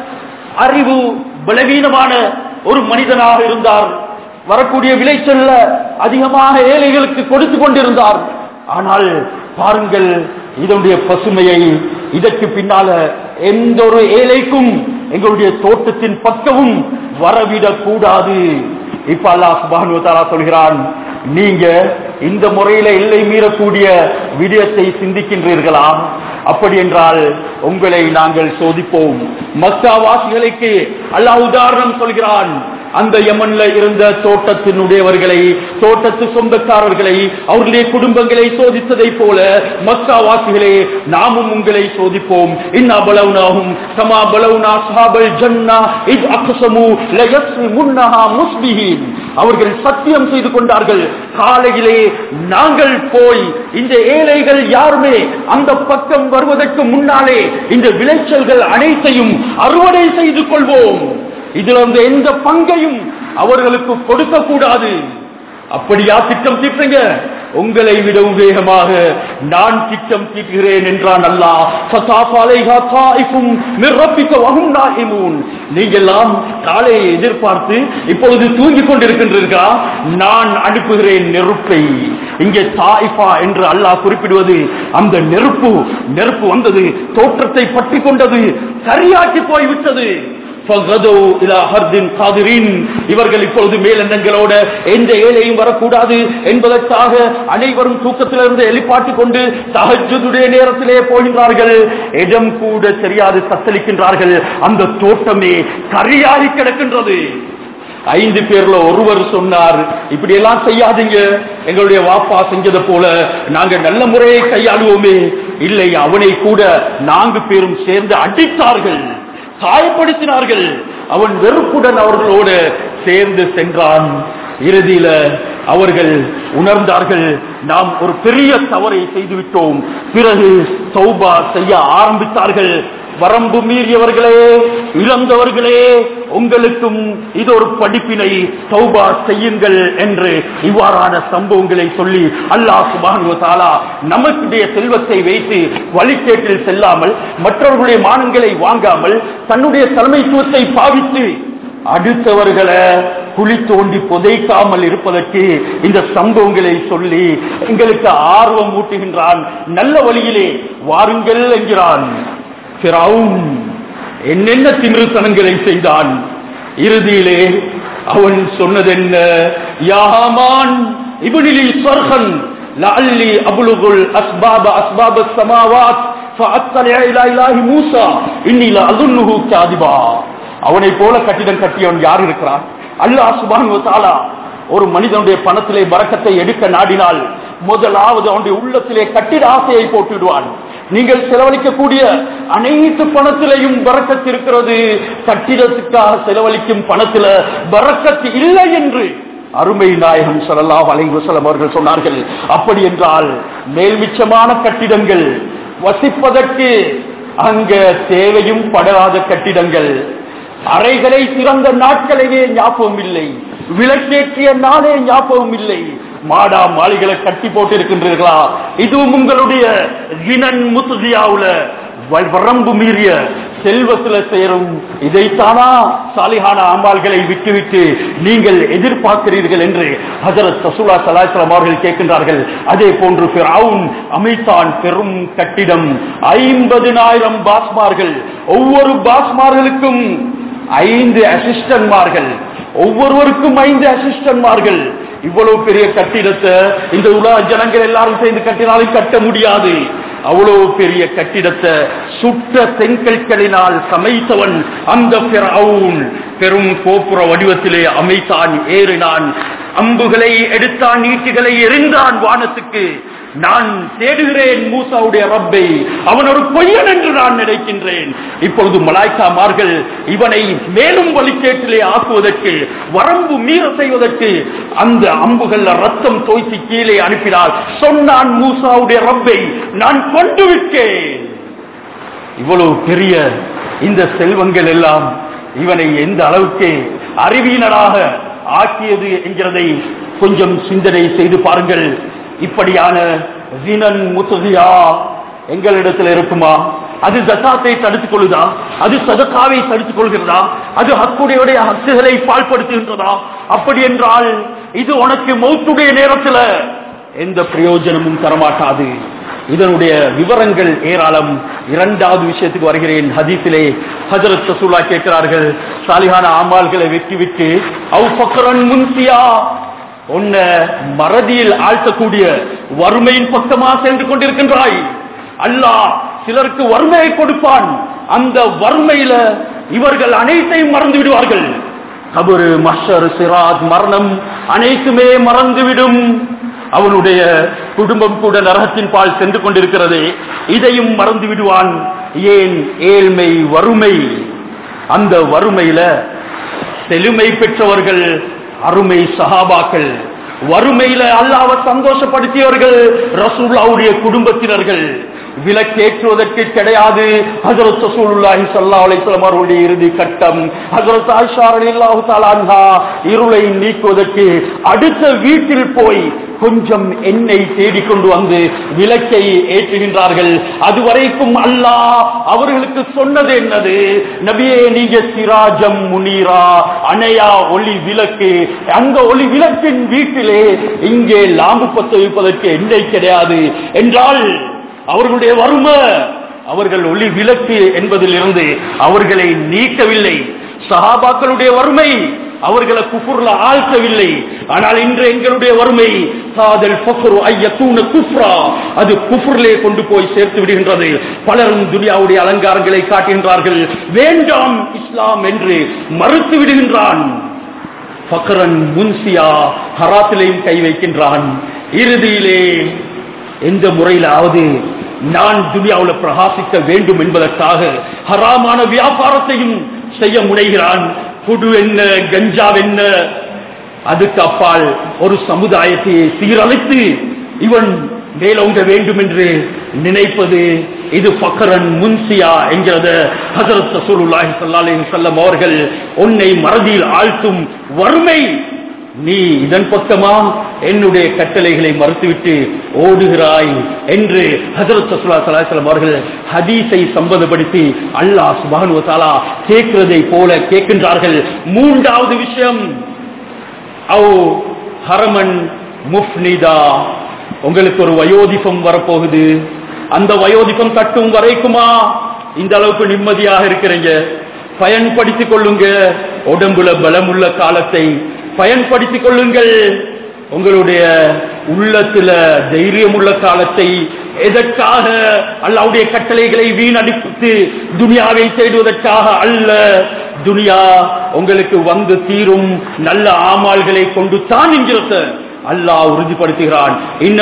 அறிவு பலவீனமான ஒரு மனிதனாக இருந்தார் வரக்கூடிய விளைச்சல்ல அதிகமாக ஏழைகளுக்கு கொடுத்து கொண்டிருந்தார் ஆனால் பாருங்கள் இதனுடைய பசுமையை இதற்கு பின்னால எந்த ஒரு ஏழைக்கும் எங்களுடைய தோட்டத்தின் பக்கமும் வரவிடக் கூடாது இப்ப அல்லாஹ் சுப்ஹானஹு வ தஆலா சொல்கிறான் நீங்க இந்த முறையில எல்லை மீறக்கூடிய விடயத்தை சிந்திக்கின்றீர்களா அப்படி என்றால் உங்களை நாங்கள் சோதிப்போம் மக்காவாசிகளுக்கு அல்லாஹ் உதாரணம் சொல்கிறான் அந்த யமன்ல இருந்த தோட்டத்தினுடையவர்களை தோட்டத்து சொந்தக்காரர்களை அவர்களுடைய குடும்பங்களை சோதித்ததை போல மக்காவாசிகளே நாமும் உங்களை சோதிப்போம் இன்னா பலவுனாகும் கமா பலவுனா சாபல் ஜன்னா இத் அக்ஸமு லயஸ்முன்னஹா முஸ்பிஹீன் அவர்கள் சத்தியம் செய்து கொண்டார்கள் காலையிலே நாங்கள் போய் இந்த ஏழைகள் யாருமே அந்த பக்கம் வருவதற்கு முன்னாலே இந்த விளைச்சல்கள் அனைத்தையும் அறுவடை செய்து கொள்வோம் இதுல வந்து எந்த பங்கையும் அவர்களுக்கு கொடுக்க கூடாது அப்படியா திட்டம் தீட்டுங்க உங்களை விடவும் வேகமாக நான் திட்டம் தீட்டுகிறேன் என்றான் அல்லாஹ் ஃபசாஃப அலைஹா தாயிஃபும் மிர் ரப்பிக வஹும் நாயிமூன் நீங்கெல்லாம் காலையை எதிர்பார்த்து இப்பொழுது தூங்கிக் கொண்டிருக்கின்றீர்களா நான் அனுப்புகிறேன் நெருப்பை இங்கே தாயிஃபா என்று அல்லாஹ் குறிப்பிடுவது அந்த நெருப்பு நெருப்பு வந்தது தோற்றத்தை பற்றி கொண்டது சரியாக்கி போய்விட்டது فَغَدَوْا إِلَى حَرْدٍ قَادِرِينَ. இவர்கள் இப்பொழுது மேலெண்ணங்களோட எந்த ஏழையும் வரக்கூடாது என்பதற்காக அனைவரும் தூக்கத்திலிருந்து எழுப்பாட்டிக் கொண்டு தஹஜ்ஜுடைய நேரத்திலே போகின்றார்கள் இடம் கூட தெரியாது தத்தளிக்கின்றார்கள் அந்த தோட்டமே கரியாகி கிடக்கின்றது ஐந்து பேர்ல ஒருவர் சொன்னார் இப்படி எல்லாம் செய்யாதீங்க எங்களுடைய வாப்பா செஞ்சதை போல நாங்க நல்ல முறையை கையாளுவோமே இல்லை அவனை கூட நான்கு பேரும் சேர்ந்து அடித்தார்கள் காயப்படுத்தினார்கள் அவன் வெறுப்புடன் அவர்களோடு சேர்ந்து சென்றான் இறுதியில அவர்கள் உணர்ந்தார்கள் நாம் ஒரு பெரிய தவறை செய்துவிட்டோம் பிறகு சௌபா செய்ய ஆரம்பித்தார்கள் வரம்பு மீறியவர்களே இழந்தவர்களே உங்களுக்கும் இது ஒரு படிப்பினை சௌபா செய்யுங்கள் என்று இவ்வாறான சம்பவங்களை சொல்லி அல்லாஹ் சுபானு தாலா நமக்குடைய செல்வத்தை வைத்து வழிகேட்டில் செல்லாமல் மற்றவர்களுடைய மானங்களை வாங்காமல் தன்னுடைய தலைமைத்துவத்தை பாவித்து அடுத்தவர்களை குழி தோண்டி புதைக்காமல் இருப்பதற்கு இந்த சம்பவங்களை சொல்லி எங்களுக்கு ஆர்வம் ஊட்டுகின்றான் நல்ல வழியிலே வாருங்கள் என்கிறான் ஃபிரௌன் என்னென்ன திமிருத்தனங்களை செய்தான் இறுதியிலே அவன் சொன்னது என்ன யாமான் இபுனிலி ஸ்வர்கன் லஅல்லி அபுலுகுல் அஸ்பாப அஸ்பாப السماوات فاطلع الى اله موسى اني لاظنه كاذبا அவனை போல கட்டிடம் கட்டியவன் யார் இருக்கிறான் அல்லாஹ் சுப்ஹானஹு வ தஆலா ஒரு மனிதனுடைய பணத்திலே பறக்கத்தை எடுக்க நாடினால் முதலாவது அவனுடைய உள்ளத்திலே கட்டிட ஆசையை போட்டுவிடுவான் நீங்கள் செலவழிக்கக்கூடிய அனைத்து பணத்திலையும் பறக்கத்து இருக்கிறது கட்டிடத்துக்காக செலவழிக்கும் பணத்தில பறக்கத்து இல்லை என்று அருமை நாயகம் ஸல்லல்லாஹு அலைஹி வஸல்லம் அவர்கள் சொன்னார்கள் அப்படி என்றால் மேல்மிச்சமான கட்டிடங்கள் வசிப்பதற்கு அங்க தேவையும் படாத கட்டிடங்கள் அறைகளை திறந்த நாட்களவே ஞாபகம் இல்லை விளக்கேற்றிய நாளே ஞாபகம் இல்லை மாடா மாளிகளை கட்டி போட்டு இருக்கின்றீர்களா இதுவும் உங்களுடைய வினன் முத்துதியாவுல வ- வரம்பு மீறிய செல்வத்துல சேரும் இதைத்தானா சாலிஹான அம்மாள்களை விட்டுவிட்டு நீங்கள் எதிர்பார்க்கிறீர்கள் என்று ஹஜரத் ரசூலா சலாசலம் அவர்கள் கேட்கின்றார்கள் அதே போன்று ஃபிரௌன் அமைத்தான் பெரும் கட்டிடம் ஐம்பதினாயிரம் பாஸ்மார்கள் ஒவ்வொரு பாஸ்மார்களுக்கும் ஐந்து அசிஸ்டன்ட்மார்கள் ஒவ்வொருவருக்கும் ஐந்து அசிஸ்டன்ட்மார்கள் இவ்வளவு பெரிய கட்டிடத்தை இந்த உலக ஜனங்கள் எல்லாரும் சேர்ந்து கட்டினாலும் கட்ட முடியாது அவ்வளவு பெரிய கட்டிடத்தை சுட்ட செங்கற்களினால் சமைத்தவன் அந்த ஃபிரௌன் பெரும் கோபுர வடிவத்திலே அமைத்தான் ஏறினான் அம்புகளை எடுத்தான் நீட்டுகளை எறிந்தான் வானத்துக்கு நான் தேடுகிறேன் மூசாவுடைய ரப்பை அவன் ஒரு பொய்யன் என்று நான் நினைக்கின்றேன் இப்பொழுது மலாய்க்காமார்கள் இவனை மேலும் வழிகேட்டிலே ஆக்குவதற்கு வரம்பு மீற செய்வதற்கு அந்த அம்புகள் ரத்தம் தோய்த்து கீழே அனுப்பினார் சொன்னான் மூசாவுடைய ரப்பை நான் கொண்டு விட்டேன் இவ்வளவு பெரிய இந்த செல்வங்கள் எல்லாம் இவனை எந்த அளவுக்கு அறிவியனராக ஆக்கியது என்கிறதை கொஞ்சம் சிந்தனை செய்து பாருங்கள் இப்படியான ஜினன் முத்துதியா எங்களிடத்தில் இருக்குமா அது ஜக்காத்தை தடுத்துக் கொள்ளுதா அது சதக்காவை தடுத்துக் கொள்கிறதா அது ஹக்குடையுடைய ஹக்குகளை பால்படுத்துகின்றதா அப்படி என்றால் இது உனக்கு மௌத்துடைய நேரத்தில் எந்த பிரயோஜனமும் தரமாட்டாது இதனுடைய விவரங்கள் ஏராளம் இரண்டாவது விஷயத்துக்கு வருகிறேன் ஹதீஸிலே ஹஜரத் ரசூலா கேட்கிறார்கள் சாலிஹான ஆமால்களை வெட்டி விட்டு அவு பக்கரன் முன்சியா உன்னை மறதியில் ஆழ்த்தக்கூடிய வறுமையின் பக்கமா சென்று கொண்டிருக்கின்றாய் அல்லாஹ் சிலருக்கு வறுமையை கொடுப்பான் அந்த வறுமையில இவர்கள் அனைத்தையும் மறந்து விடுவார்கள் கபரு மஷர் சிராத் மரணம் அனைத்துமே மறந்துவிடும் அவனுடைய குடும்பம் கூட நரகத்தின் பால் சென்று கொண்டிருக்கிறது இதையும் மறந்து விடுவான் ஏன் ஏழ்மை வறுமை அந்த வறுமையில செழுமை பெற்றவர்கள் அருமை சஹாபாக்கள் வறுமையில அல்லாஹ்வை சந்தோஷப்படுத்தியவர்கள் ரசூல்லாவுடைய குடும்பத்தினர்கள் விலக்கேற்றுவதற்கு கிடையாது ஹஜரத் ரசூலுல்லாஹி ஸல்லல்லாஹு அலைஹி வஸல்லம் அவர்களுடைய இறுதி கட்டம் ஹஜரத் ஆயிஷா ரலியல்லாஹு தஆலா அன்ஹா இருளை நீக்குவதற்கு அடுத்த வீட்டில் போய் கொஞ்சம் எண்ணெய் தேடிக்கொண்டு வந்து விளக்கை ஏற்றுகின்றார்கள் அதுவரைக்கும் அல்லாஹ் அவர்களுக்கு சொன்னது என்னது நபியே நீங்க சிராஜம் முனீரா அணையா ஒளி விளக்கு அந்த ஒளி விளக்கின் வீட்டிலே இங்கே லாம்பு பத்த வைப்பதற்கு எண்ணெய் கிடையாது என்றால் அவர்களுடைய வறுமை அவர்கள் ஒளி விளக்கு என்பதிலிருந்து அவர்களை நீக்கவில்லை சஹாபாக்களுடைய வறுமை அவர்களை குஃபுர்ல ஆழ்த்தவில்லை ஆனால் இன்று எங்களுடைய வறுமை காதல் ஃபக்ரு ஐயத்தூன குஃப்ரா அது குஃப்ரிலே கொண்டு போய் சேர்த்து விடுகின்றது பலரும் துனியாவுடைய அலங்காரங்களை காட்டுகின்றார்கள் வேண்டாம் இஸ்லாம் என்று மறுத்து விடுகின்றான் ஃபக்ரன் முன்சியா ஹராத்திலையும் கை வைக்கின்றான் இறுதியிலே எந்த முறையிலாவது நான் துனியாவுல பிரகாசிக்க வேண்டும் என்பதற்காக ஹராமான வியாபாரத்தையும் செய்ய முனைகிறான் குடு என்ன கஞ்சா என்ன அதுக்கு அப்பால் ஒரு சமுதாயத்தை சீரழித்து இவன் மேலோங்க வேண்டும் என்று நினைப்பது இது பக்கரன் முன்சியா என்கிறது ஹசரத் ரசூலுல்லாஹி ஸல்லல்லாஹு அலைஹி வஸல்லம் அவர்கள் உன்னை மறதியில் ஆழ்த்தும் வறுமை நீ இதன் பக்கமா என்னுடைய கட்டளைகளை மறுத்துவிட்டு ஓடுகிறாய் என்று ஹசரத் ரசூலுல்லாஹி ஸல்லல்லாஹு அலைஹி வஸல்லம் அவர்கள் ஹதீஸை சம்பந்தப்படுத்தி அல்லாஹ் சுப்ஹானஹு வ தஆலா கேட்கிறதை போல கேட்கின்றார்கள் மூன்றாவது விஷயம் அவ் ஹரமன் முஃப்னிதா உங்களுக்கு ஒரு வயோதிபம் வரப்போகுது அந்த வயோதிபம் தட்டும் வரைக்குமா இந்த அளவுக்கு நிம்மதியாக இருக்கிறீங்க பயன்படுத்திக் கொள்ளுங்க உடம்புல பலமுள்ள காலத்தை பயன்படுத்திக் கொள்ளுங்கள் உங்களுடைய உள்ளத்துல தைரியம் உள்ள காலத்தை எதற்காக அல்லாவுடைய கட்டளைகளை வீணடித்து துனியாவை தேடுவதற்காக அல்ல துனியா உங்களுக்கு வந்து தீரும் நல்ல ஆமால்களை கொண்டு தான் என்கிறது அல்லாஹ் உறுதிப்படுத்துகிறான்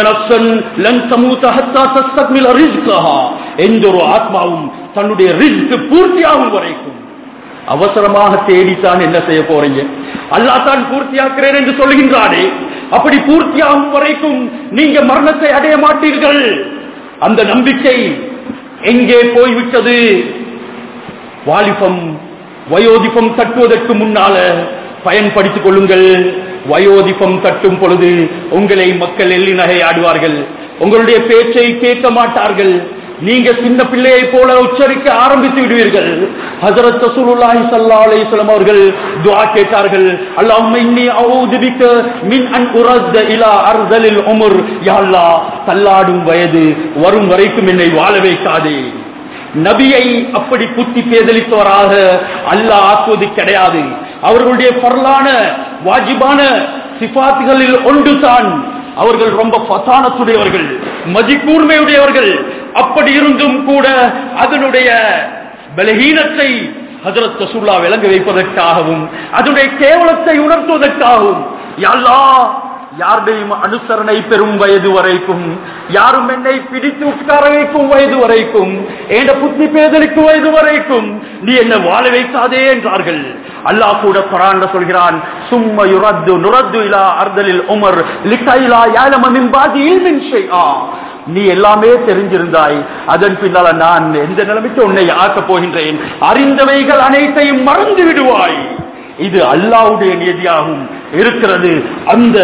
எந்த ஒரு ஆத்மாவும் தன்னுடைய ரிஸ்க் பூர்த்தியாகும் வரைக்கும் அவசரமாக தேடித்தான் என்ன செய்ய போறீங்க அல்லா தான் பூர்த்தியாக்குறேன் என்று சொல்லுகின்றானே அப்படி பூர்த்தியாகும் வரைக்கும் நீங்க மரணத்தை அடைய மாட்டீர்கள் அந்த நம்பிக்கை எங்கே போய்விட்டது வாலிபம் வயோதிபம் தட்டுவதற்கு முன்னால பயன்படுத்திக் கொள்ளுங்கள் வயோதிபம் தட்டும் பொழுது உங்களை மக்கள் எள்ளி நகையாடுவார்கள் உங்களுடைய பேச்சை கேட்க மாட்டார்கள் நீங்க சின்ன பிள்ளையை போல உச்சரிக்க ஆரம்பித்து விடுவீர்கள் ஹஜரத் ரசூலுல்லாஹி ஸல்லல்லாஹு அலைஹி வஸல்லம் அவர்கள் துஆ கேட்டார்கள் அல்லாஹும்ம இன்னி அஊது பிக மின் அன் உரத இலா அர்தலில் உமர் யா அல்லாஹ் தள்ளாடும் வயது வரும் வரைக்கும் என்னை வாழ வைக்காதே நபியை அப்படி புத்தி பேதலித்தவராக அல்லாஹ் ஆக்குவது கிடையாது அவர்களுடைய பரலான வாஜிபான சிபாத்துகளில் ஒன்றுதான் அவர்கள் ரொம்ப பசானத்துடையவர்கள் மதிக்கூர்மையுடையவர்கள் அப்படி இருந்தும் கூட அதனுடைய பலகீனத்தை ஹஜரத் ரசூல்லா விளங்க வைப்பதற்காகவும் அதனுடைய கேவலத்தை உணர்த்துவதற்காகவும் யல்லா யாருடையும் அனுசரணை பெறும் வயது வரைக்கும் யாரும் என்னை பிடித்து உட்கார வைக்கும் வயது வரைக்கும் என்ற புத்தி பேதலிக்கும் வயது வரைக்கும் நீ என்ன வாழ வைக்காதே என்றார்கள் அல்லாஹ் கூட குரான் சொல்கிறான் சும்ம யுரத்து நுரத்து இலா அர்தலில் உமர் லிக்கைலா யாலம மின் பாதி இல்மின் ஷைஆ நீ எல்லாமே தெரிஞ்சிருந்தாய் அதன் பின்னால நான் எந்த நிலைமைக்கு உன்னை ஆக்கப் போகின்றேன் அறிந்தவைகள் அனைத்தையும் மறந்து விடுவாய் இது அல்லாவுடைய நியதியாகும் இருக்கிறது அந்த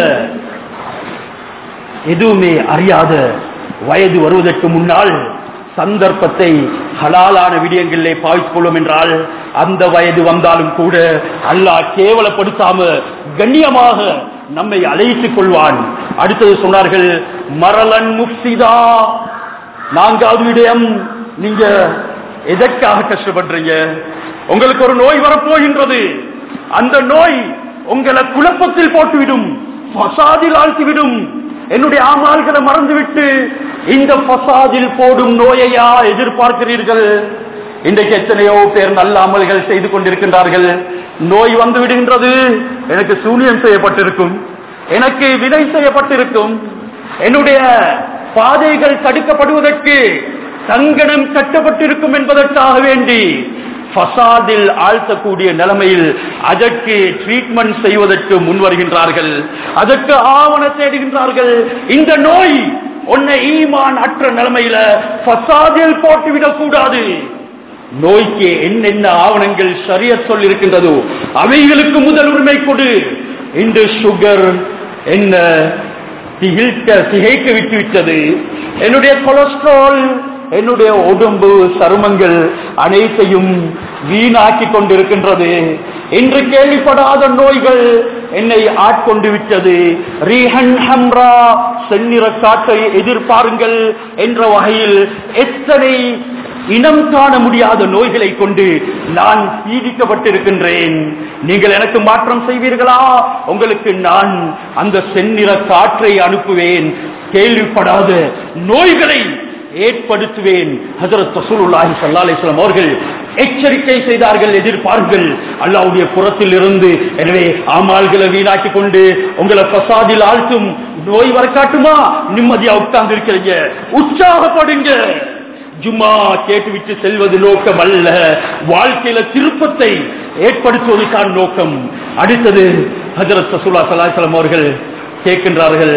எதுவுமே அறியாத வயது வருவதற்கு முன்னால் சந்தர்ப்பத்தை ஹலாலான விடயங்களிலே பாவித்துக் கொள்ளும் என்றால் அந்த வயது வந்தாலும் கூட அல்லாஹ் கேவலப்படுத்தாம கண்ணியமாக நம்மை அழைத்துக் கொள்வான் அடுத்தது சொன்னார்கள் மரலன் முப்சிதா நான்காவது விடயம் நீங்க எதற்காக கஷ்டப்படுறீங்க உங்களுக்கு ஒரு நோய் வரப்போகின்றது அந்த நோய் உங்களை குழப்பத்தில் போட்டுவிடும் பசாதில் ஆழ்த்திவிடும் என்னுடைய ஆமால்களை மறந்துவிட்டு இந்த பசாதில் போடும் நோயையா எதிர்பார்க்கிறீர்கள் இன்றைக்கு எத்தனையோ பேர் நல்ல அமல்கள் செய்து கொண்டிருக்கின்றார்கள் நோய் வந்து விடுகின்றது எனக்கு சூனியம் செய்யப்பட்டிருக்கும் எனக்கு விதை செய்யப்பட்டிருக்கும் என்னுடைய பாதைகள் தடுக்கப்படுவதற்கு சங்கடம் கட்டப்பட்டிருக்கும் என்பதற்காக வேண்டி ஃபசாதில் ஆழ்த்தக்கூடிய நிலைமையில் அதற்கு ட்ரீட்மெண்ட் செய்வதற்கு முன் வருகின்றார்கள் அதற்கு ஆவண தேடுகின்றார்கள் இந்த நோய் உன்னை ஈமான் அற்ற நிலைமையில ஃபசாதில் போட்டுவிடக் கூடாது நோய்க்கு என்னென்ன ஆவணங்கள் சரிய சொல்லிருக்கின்றதோ அவைகளுக்கு முதல் உரிமை கொடு இந்த சுகர் என்ன திகிழ்க்க திகைக்க விட்டு விட்டது என்னுடைய கொலஸ்ட்ரால் என்னுடைய உடம்பு சருமங்கள் அனைத்தையும் வீணாக்கி கொண்டிருக்கின்றது இன்று கேள்விப்படாத நோய்கள் என்னை ஆட்கொண்டு விட்டது ரீஹன் ஹம்ரா செந்நிற காட்டை எதிர்பாருங்கள் என்ற வகையில் எத்தனை இனம் காண முடியாத நோய்களை கொண்டு நான் பீடிக்கப்பட்டிருக்கின்றேன் நீங்கள் எனக்கு மாற்றம் செய்வீர்களா உங்களுக்கு நான் அந்த செந்நிற காற்றை அனுப்புவேன் கேள்விப்படாத நோய்களை ஏற்படுத்துவேன் ஹசரத் ரசூலுல்லாஹி ஸல்லல்லாஹு அலைஹி வஸல்லம் அவர்கள் எச்சரிக்கை செய்தார்கள் எதிர்ப்பார்கள் அல்லாஹ்வுடைய புறத்தில் இருந்து எனவே ஆமால்களை வீணாக்கி கொண்டு உங்களை ஃபசாதில் ஆழ்த்தும் நோய் வர காட்டுமா நிம்மதியா உட்கார்ந்து இருக்கிறீங்க உற்சாகப்படுங்க ஜும்மா கேட்டுவிட்டு செல்வது நோக்கம் அல்ல வாழ்க்கையில திருப்பத்தை ஏற்படுத்துவதுதான் நோக்கம் அடுத்தது ஹஜரத் ரசூல்லா ஸல்லல்லாஹு அலைஹி வஸல்லம் அவர்கள் கேட்கின்றார்கள்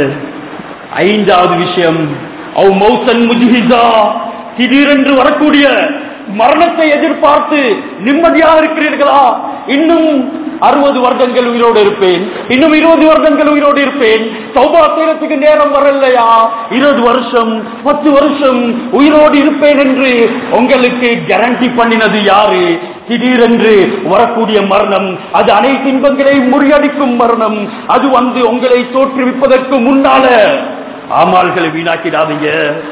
ஐந்தாவது விஷயம் அவ் மௌசன் முஜிஹிசா திடீரென்று வரக்கூடிய மரணத்தை எதிர்பார்த்து நிம்மதியாக இருக்கிறீர்களா இன்னும் அறுபது வருடங்கள் உயிரோடு இருப்பேன் இன்னும் இருபது வருடங்கள் உயிரோடு இருப்பேன் சௌபா செய்யறதுக்கு நேரம் வரலையா இருபது வருஷம் பத்து வருஷம் உயிரோடு இருப்பேன் என்று உங்களுக்கு கேரண்டி பண்ணினது யாரு திடீரென்று வரக்கூடிய மரணம் அது அனைத்து இன்பங்களையும் முறியடிக்கும் மரணம் அது வந்து உங்களை தோற்றுவிப்பதற்கு முன்னால ஆமால்களை வீணாக்கிடாதீங்க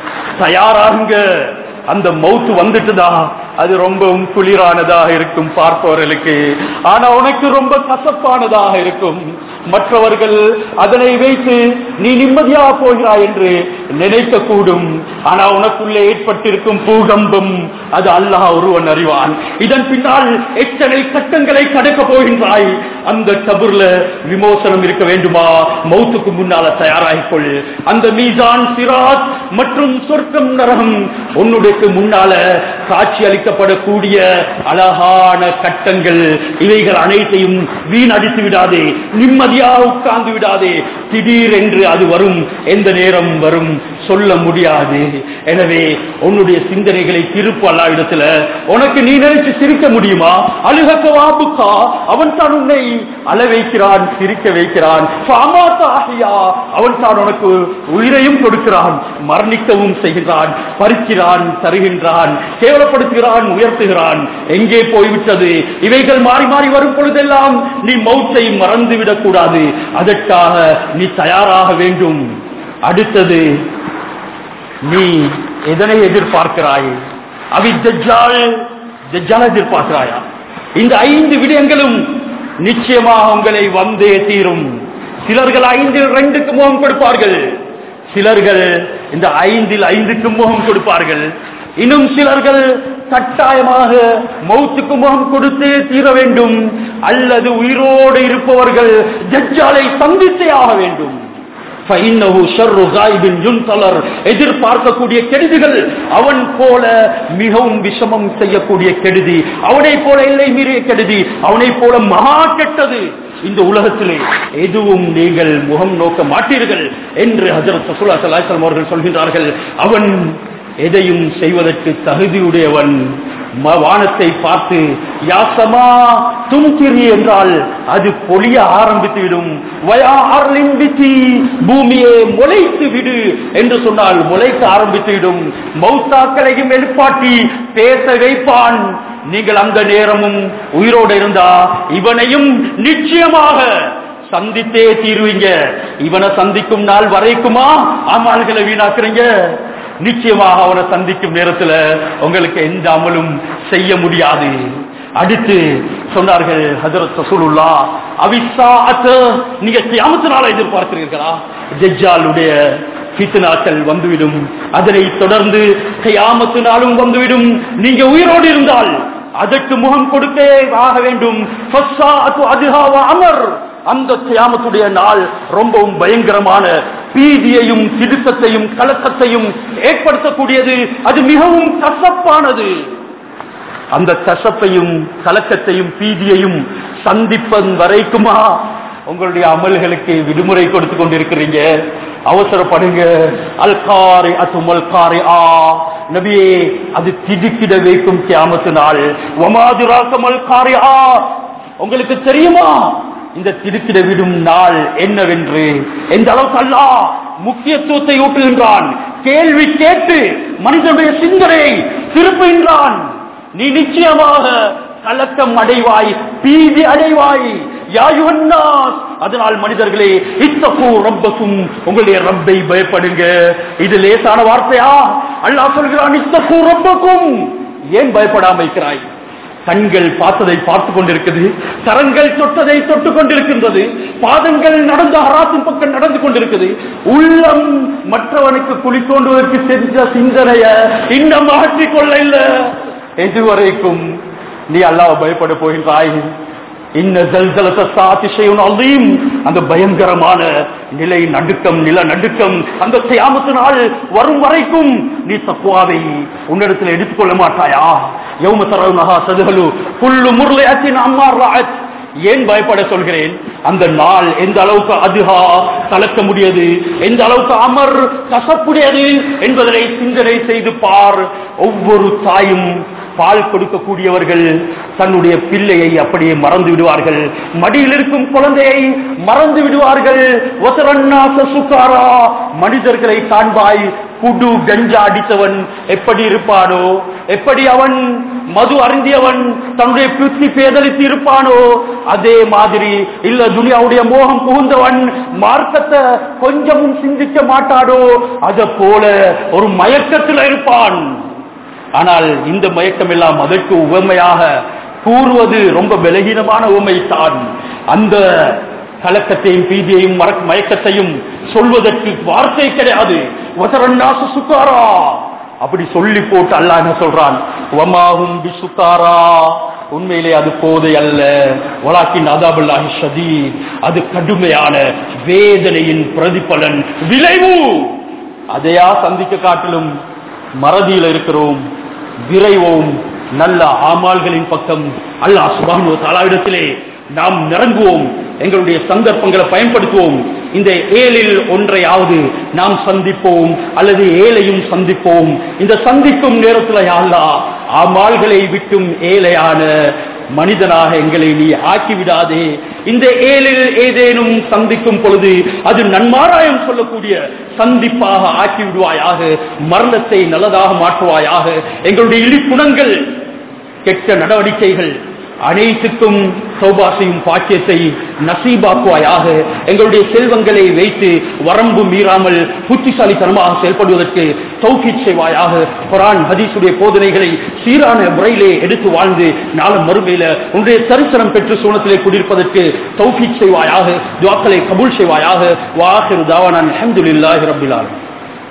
தயாராகுங்க அந்த மவுத்து வந்துட்டுதா அது ரொம்பவும் குளிரானதாக இருக்கும் பார்ப்பவர்களுக்கு ஆனா உனக்கு ரொம்ப கசப்பானதாக இருக்கும் மற்றவர்கள் அதனை வைத்து நீ நிம்மதியாக போகிறாய் என்று நினைக்க கூடும் ஆனா உனக்குள்ளே ஏற்பட்டிருக்கும் பூகம்பம் அது அல்லாஹ் ஒருவன் அறிவான் இதன் பின்னால் எத்தனை கட்டங்களை கடக்க போகின்றாய் அந்த கபூர்ல விமோசனம் இருக்க வேண்டுமா மௌத்துக்கு முன்னால தயாராகிக்கொள் அந்த மீசான் சிராத் மற்றும் சொர்க்கம் நரகம் உன்னுடைய முன்னால காட்சி அளிக்கப்படக்கூடிய அழகான கட்டங்கள் இவைகள் அனைத்தையும் வீணடித்து விடாதே நிம்மதியாக உட்கார்ந்து விடாதே திடீரென்று அது வரும் எந்த நேரம் வரும் சொல்ல முடியாது எனவே உன்னுடைய சிந்தனைகளை திருப்பு அல்லாவிடத்துல உனக்கு நீ நினைச்சு சிரிக்க முடியுமா அழுகக்க வாபுக்கா அவன் தான் உன்னை அழ வைக்கிறான் சிரிக்க வைக்கிறான் அவன் தான் உனக்கு உயிரையும் கொடுக்கிறான் மரணிக்கவும் செய்கிறான் பறிக்கிறான் தருகின்றான் கேவலப்படுத்துகிறான் உயர்த்துகிறான் எங்கே போய்விட்டது இவைகள் மாறி மாறி வரும் பொழுதெல்லாம் நீ மௌத்தை மறந்துவிடக் கூடாது அதற்காக நீ தயாராக வேண்டும் அடுத்தது நீ எதனை எதிர்பார்க்கிறாய் அவி தஜ்ஜால் தஜ்ஜால் எதிர்பார்க்கிறாயா இந்த ஐந்து விடயங்களும் நிச்சயமாக உங்களை வந்தே தீரும் சிலர்கள் ஐந்தில் ரெண்டுக்கு முகம் கொடுப்பார்கள் சிலர்கள் இந்த ஐந்தில் ஐந்துக்கு முகம் கொடுப்பார்கள் இன்னும் சிலர்கள் கட்டாயமாக மௌத்துக்கு முகம் கொடுத்தே தீர வேண்டும் அல்லது உயிரோடு இருப்பவர்கள் ஜஜ்ஜாலை சந்தித்தே ஆக வேண்டும் எதிர்பார்க்கக்கூடிய கெடுதிகள் அவன் போல மிகவும் விஷமம் செய்யக்கூடிய கெடுதி அவனை போல எல்லை மீறிய கெடுதி அவனை போல மகா கெட்டது இந்த உலகத்திலே எதுவும் நீங்கள் முகம் நோக்க மாட்டீர்கள் என்று ஹசரத் சசுல்லா சலாசலம் அவர்கள் சொல்கின்றார்கள் அவன் எதையும் செய்வதற்கு தகுதியுடையவன் வானத்தை பார்த்து யாசமா தும்கிரி என்றால் அது பொழிய ஆரம்பித்து விடும் பூமியே முளைத்து விடு என்று சொன்னால் முளைக்க ஆரம்பித்து விடும் மௌத்தாக்களையும் எழுப்பாட்டி பேச வைப்பான் நீங்கள் அந்த நேரமும் உயிரோடு இருந்தா இவனையும் நிச்சயமாக சந்தித்தே தீருவீங்க இவனை சந்திக்கும் நாள் வரைக்குமா ஆமாள்களை வீணாக்குறீங்க நிச்சயமாக அவனை சந்திக்கும் நேரத்தில் உங்களுக்கு எந்த அமலும் செய்ய முடியாது அடுத்து சொன்னார்கள் ஹஜரத் ரசூலுல்லா அவிசாஅத் நீங்க கியாமத்தினால எதிர்பார்க்கிறீர்களா ஜெஜ்ஜாலுடைய பித்னாக்கள் வந்துவிடும் அதனை தொடர்ந்து கியாமத்து நாளும் வந்துவிடும் நீங்க உயிரோடு இருந்தால் அதற்கு முகம் கொடுத்தே ஆக வேண்டும் அமர் அந்த கியாமத்துடைய நாள் ரொம்பவும் பயங்கரமான பீதியையும் திடுக்கத்தையும் கலக்கத்தையும் ஏற்படுத்தக்கூடியது அது மிகவும் கசப்பானது அந்த கசப்பையும் கலக்கத்தையும் பீதியையும் சந்திப்பன் வரைக்குமா உங்களுடைய அமல்களுக்கு விடுமுறை கொடுத்து கொண்டிருக்கிறீங்க அவசரப்படுங்க அல்காரி அத்துமல் காரி ஆ நபியே அது திடுக்கிட வைக்கும் கியாமத்து நாள் ஒமாதுராக்கம் அல்காரி ஆ உங்களுக்கு தெரியுமா இந்த திடுக்கிட விடும் நாள் என்னவென்று எந்த அளவுக்கு அல்லா முக்கியத்துவத்தை ஊட்டுகின்றான் கேள்வி கேட்டு மனிதனுடைய சிந்தனையை திருப்புகின்றான் நீ நிச்சயமாக கலக்கம் அடைவாய் பீதி அடைவாய் யாயுவன்னாஸ் அதனால் மனிதர்களே இத்தகு ரப்பக்கும் உங்களுடைய ரப்பை பயப்படுங்க இது லேசான வார்த்தையா அல்லாஹ் சொல்கிறான் இத்தகு ரப்பக்கும் ஏன் பயப்படாம இருக்கிறாய் கண்கள் பார்த்ததை பார்த்து கொண்டிருக்குது கரங்கள் தொட்டதை தொட்டு கொண்டிருக்கின்றது பாதங்கள் நடந்த ஹராத்தின் பக்கம் நடந்து கொண்டிருக்குது உள்ளம் மற்றவனுக்கு குழி தோண்டுவதற்கு செஞ்ச சிந்தனைய இன்னும் மாற்றிக் கொள்ள இல்ல எதுவரைக்கும் நீ அல்லாஹ் பயப்பட போகின்றாய் இன்ன ஜல்சலத்த சாதிஷயம் அலீம் அந்த பயங்கரமான நிலை நடுக்கம் நில நடுக்கம் அந்த கியாமத்து நாள் வரும் வரைக்கும் நீ தக்குவாவை உன்னிடத்தில் எடுத்துக்கொள்ள மாட்டாயா யௌம தரவுனஹா சதுகலு குல்லு முர்லையத்தின் அம்மார் ராஅத் ஏன் பயப்பட சொல்கிறேன் அந்த நாள் எந்த அளவுக்கு அதுஹா கலக்க முடியது எந்த அளவுக்கு அமர் கசப்புடையது என்பதனை சிந்தனை செய்து பார் ஒவ்வொரு தாயும் பால் கொடுக்கக்கூடியவர்கள் தன்னுடைய பிள்ளையை அப்படியே மறந்து விடுவார்கள் மடியில் இருக்கும் குழந்தையை மறந்து விடுவார்கள் ஒசரன்னாச சுக்காரா மனிதர்களை காண்பாய் குடு கஞ்சா அடித்தவன் எப்படி இருப்பானோ எப்படி அவன் மது அருந்தியவன் தன்னுடைய பிருத்தி பேதலித்து இருப்பானோ அதே மாதிரி இல்ல துனியாவுடைய மோகம் புகுந்தவன் மார்க்கத்தை கொஞ்சமும் சிந்திக்க மாட்டானோ அத போல ஒரு மயக்கத்தில் இருப்பான் ஆனால் இந்த மயக்கம் எல்லாம் அதற்கு உவமையாக கூறுவது ரொம்ப பலகீனமான உவமைத்தான் அந்த கலக்கத்தையும் பீதியையும் மறக்க மயக்கத்தையும் சொல்வதற்கு வார்த்தை கிடையாது வசரன்னாசு சுக்காரா அப்படி சொல்லி போட்டு அல்லாஹ் என்ன சொல்றான் வமாஹும் பிசுக்காரா உண்மையிலே அது போதை அல்ல வலாக்கின் அதாபுல்லாஹி ஷதீத் அது கடுமையான வேதனையின் பிரதிபலன் விளைவு அதையா சந்திக்க காட்டிலும் மறதியில் இருக்கிறோம் விரைவோம் நல்ல ஆமால்களின் பக்கம் அல்லாஹ் சுபானு தலாவிடத்திலே நாம் நிறங்குவோம் எங்களுடைய சந்தர்ப்பங்களை பயன்படுத்துவோம் இந்த ஏழில் ஒன்றையாவது நாம் சந்திப்போம் அல்லது ஏழையும் சந்திப்போம் இந்த சந்திக்கும் நேரத்தில் யாழ்லா ஆமால்களை விட்டும் ஏழையான மனிதனாக எங்களை நீ ஆக்கிவிடாதே இந்த ஏழில் ஏதேனும் சந்திக்கும் பொழுது அது நன்மாராயம் சொல்லக்கூடிய சந்திப்பாக ஆக்கி விடுவாயாக மரணத்தை நல்லதாக மாற்றுவாயாக எங்களுடைய இழிப்புணங்கள் கெட்ட நடவடிக்கைகள் அனைத்துக்கும் சௌபாசையும் பாக்கியத்தை நசீபாக்குவாயாக எங்களுடைய செல்வங்களை வைத்து வரம்பு மீறாமல் புத்திசாலித்தனமாக செயல்படுவதற்கு தௌஃபீக் செய்வாயாக குரான் ஹதீஸுடைய போதனைகளை சீரான முறையிலே எடுத்து வாழ்ந்து நாளும் மறுமையில உன்னுடைய தரிசனம் பெற்று சூனத்திலே குடியிருப்பதற்கு தௌஃபீக் செய்வாயாக துவாக்களை கபூல் செய்வாயாக வாஹிரு தாவானான் அஹமதுல்லாஹி ரபில் ஆலமீன்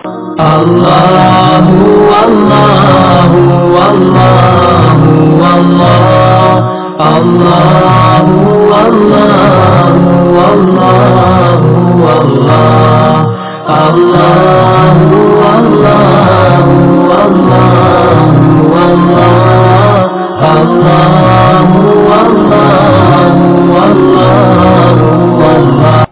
الله والله والله والله الله والله والله والله